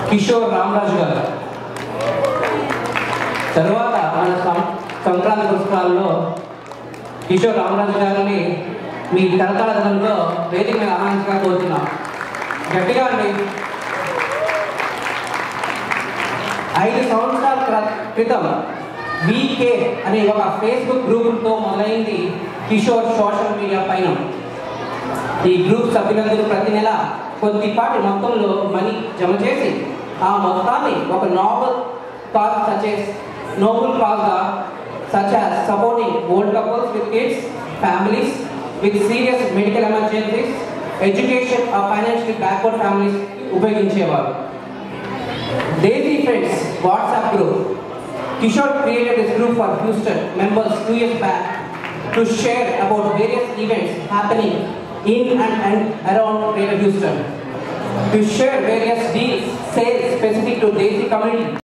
కిషోర్ రామరాజు గారు తర్వాత మన సం- సంక్రాంతి పురస్కారాల్లో కిషోర్ రామరాజు గారిని మీ కరతాళ ధనంలో వేదిక మీద ఆహ్వానించగా కోరుతున్నాం గట్టిగా అండి ఐదు సంవత్సరాల క్ర- క్రితం వీకే అనే ఒక ఫేస్బుక్ గ్రూపుతో మొదలైంది కిషోర్ సోషల్ మీడియా పైన ఈ గ్రూప్ సభ్యులందరూ ప్రతి నెల కొద్దిపాటి మొత్తంలో మనీ జమ చేసి ఆ మొత్తాన్ని ఒక నావల్ కాజ్ సచెస్ నోబుల్ కాజ్గా such as supporting old couples with kids families with serious medical emergencies education of financial backward families ఉపయోగించేవారు Daisy Friends WhatsApp group. Kishore created this group for Houston members two years back to share about various events happening in and, and around Greater Houston. To share various deals, sales specific to Daisy community.